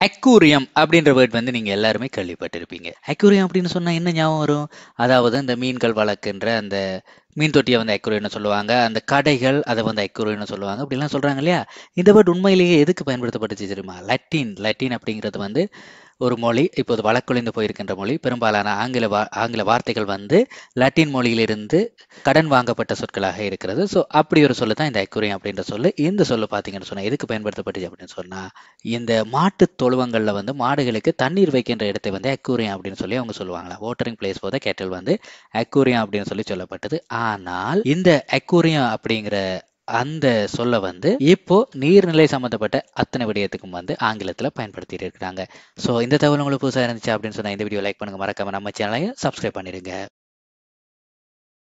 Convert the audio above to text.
aquarium அப்படின்ற word வந்து நீங்க எல்லாருமே கேள்விப்பட்டிருப்பீங்க அக்யூரியம் அப்படின்னு சொன்னா என்ன ஞாபகம் வரும் அதாவது இந்த மீன்கள் வளர்க்கின்ற அந்த மீன் தொட்டியை வந்து அக்யூரியம்னு சொல்லுவாங்க அந்த கடைகள் அதை வந்து அக்யூரியம்னு சொல்லுவாங்க அப்படிலாம் சொல்றாங்க இல்லையா இந்த வேர்ட் உண்மையிலேயே எதுக்கு பயன்படுத்தப்பட்டுச்சு தெரியுமா லட்டின் லட்டின் அப்படிங்கிறது வந்து ஒரு மொழி இப்போது வழக்கொழிந்து போயிருக்கின்ற மொழி பெரும்பாலான ஆங்கில வா ஆங்கில வார்த்தைகள் வந்து லட்டின் மொழியிலிருந்து கடன் வாங்கப்பட்ட சொற்களாக இருக்கிறது ஸோ அப்படி ஒரு சொல்லு தான் இந்த அக்யூரியம் அப்படின்ற சொல்லு இந்த சொல்லு பார்த்தீங்கன்னு சொன்னா எதுக்கு பயன்படுத்தப்பட்டுச்சு அப்படின்னு சொன்னா இந்த மாட்டு தொழுவங்கள்ல வந்து மாடுகளுக்கு தண்ணீர் வைக்கின்ற இடத்தை வந்து அக்யூரியம் அப்படின்னு சொல்லி அவங்க சொல்லுவாங்களா வாட்டரிங் பிளேஸ் போத கேட்டல் வந்து அக்யூரியம் அப்படின்னு சொல்லி சொல்லப்பட்டது ஆனால் இந்த அக்யூரியம் அப்படிங்கிற அந்த சொல்ல வந்து இப்போ நீர்நிலை சம்பந்தப்பட்ட அத்தனை விடயத்துக்கும் வந்து ஆங்கிலத்துல பயன்படுத்திட்டு இருக்காங்க ஸோ இந்த தகவல் உங்களுக்கு புதுசாக இருந்துச்சு அப்படின்னு சொன்னா இந்த வீடியோ லைக் பண்ணுங்க மறக்காம நம்ம சேனலையும் சப்ஸ்கிரைப் பண்ணிருங்க